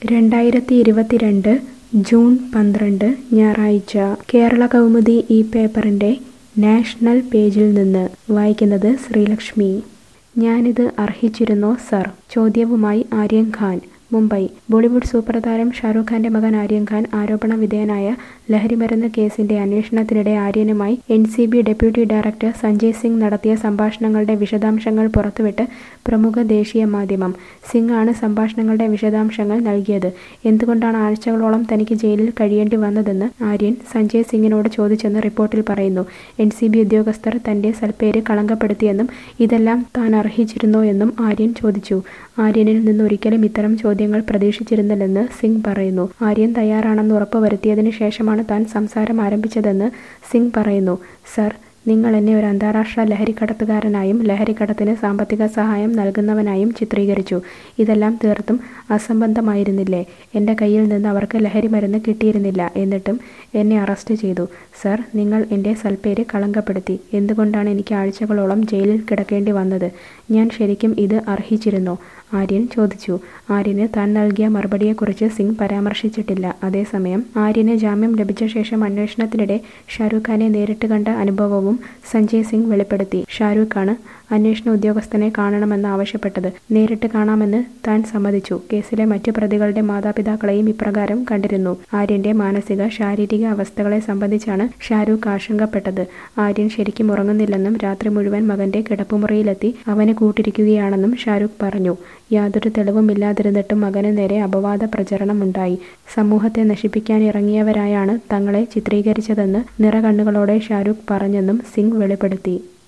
രണ്ടായിരത്തി ഇരുപത്തിരണ്ട് ജൂൺ പന്ത്രണ്ട് ഞായറാഴ്ച കേരള കൗമുദി ഈ പേപ്പറിൻ്റെ നാഷണൽ പേജിൽ നിന്ന് വായിക്കുന്നത് ശ്രീലക്ഷ്മി ഞാനിത് അർഹിച്ചിരുന്നോ സർ ചോദ്യവുമായി ആര്യൻ ഖാൻ മുംബൈ ബോളിവുഡ് സൂപ്പർ താരം ഷാരൂഖ് ഖാന്റെ മകൻ ആര്യൻ ഖാൻ ആരോപണ വിധേയനായ ലഹരിമരുന്ന് കേസിന്റെ അന്വേഷണത്തിനിടെ ആര്യനുമായി N C B deputy director Sanjay Singh നടത്തിയ സംഭാഷണങ്ങളുടെ വിശദാംശങ്ങൾ പുറത്തുവിട്ട് പ്രമുഖ ദേശീയ മാധ്യമം സിംഗ് ആണ് സംഭാഷണങ്ങളുടെ വിശദാംശങ്ങൾ നൽകിയത് എന്തുകൊണ്ടാണ് ആഴ്ചകളോളം തനിക്ക് ജയിലിൽ കഴിയേണ്ടി വന്നതെന്ന് ആര്യൻ സഞ്ജയ് സിംഗിനോട് ചോദിച്ചെന്ന് റിപ്പോർട്ടിൽ പറയുന്നു എൻ സി ബി ഉദ്യോഗസ്ഥർ തന്റെ സൽപ്പേര് കളങ്കപ്പെടുത്തിയെന്നും ഇതെല്ലാം താൻ അർഹിച്ചിരുന്നോ എന്നും ആര്യൻ ചോദിച്ചു ആര്യനിൽ നിന്ന് ഒരിക്കലും ഇത്തരം ചോദ്യങ്ങൾ പ്രതീക്ഷിച്ചിരുന്നില്ലെന്ന് സിംഗ് പറയുന്നു ആര്യൻ തയ്യാറാണെന്ന് ഉറപ്പുവരുത്തിയതിനു ശേഷമാണ് താൻ സംസാരം ആരംഭിച്ചതെന്ന് സിംഗ് പറയുന്നു സർ നിങ്ങൾ എന്നെ ഒരു അന്താരാഷ്ട്ര ലഹരിക്കടത്തുകാരനായും ലഹരിക്കടത്തിന് സാമ്പത്തിക സഹായം നൽകുന്നവനായും ചിത്രീകരിച്ചു ഇതെല്ലാം തീർത്തും അസംബന്ധമായിരുന്നില്ലേ എൻ്റെ കയ്യിൽ നിന്ന് അവർക്ക് ലഹരി മരുന്ന് കിട്ടിയിരുന്നില്ല എന്നിട്ടും എന്നെ അറസ്റ്റ് ചെയ്തു സർ നിങ്ങൾ എൻ്റെ സൽപ്പേര് കളങ്കപ്പെടുത്തി എന്തുകൊണ്ടാണ് എനിക്ക് ആഴ്ചകളോളം ജയിലിൽ കിടക്കേണ്ടി വന്നത് ഞാൻ ശരിക്കും ഇത് അർഹിച്ചിരുന്നോ ആര്യൻ ചോദിച്ചു ആര്യന് താൻ നൽകിയ മറുപടിയെക്കുറിച്ച് സിംഗ് പരാമർശിച്ചിട്ടില്ല അതേസമയം ആര്യന് ജാമ്യം ലഭിച്ച ശേഷം അന്വേഷണത്തിനിടെ ഷാരൂഖ് ഖാനെ നേരിട്ട് കണ്ട അനുഭവവും സഞ്ജയ് സിംഗ് വെളിപ്പെടുത്തി ഷാരൂഖ് ഖാണ് അന്വേഷണ ഉദ്യോഗസ്ഥനെ കാണണമെന്ന് ആവശ്യപ്പെട്ടത് നേരിട്ട് കാണാമെന്ന് താൻ സമ്മതിച്ചു കേസിലെ മറ്റു പ്രതികളുടെ മാതാപിതാക്കളെയും ഇപ്രകാരം കണ്ടിരുന്നു ആര്യന്റെ മാനസിക ശാരീരിക അവസ്ഥകളെ സംബന്ധിച്ചാണ് ഷാരൂഖ് ആശങ്കപ്പെട്ടത് ആര്യൻ ശരിക്കും ഉറങ്ങുന്നില്ലെന്നും രാത്രി മുഴുവൻ മകന്റെ കിടപ്പുമുറിയിലെത്തി അവന് കൂട്ടിരിക്കുകയാണെന്നും ഷാരൂഖ് പറഞ്ഞു യാതൊരു തെളിവുമില്ലാതിരുന്നിട്ടും മകന് നേരെ അപവാദ പ്രചരണമുണ്ടായി സമൂഹത്തെ നശിപ്പിക്കാനിറങ്ങിയവരായാണ് തങ്ങളെ ചിത്രീകരിച്ചതെന്ന് നിറകണ്ണുകളോടെ ഷാരൂഖ് പറഞ്ഞെന്നും സിംഗ് വെളിപ്പെടുത്തി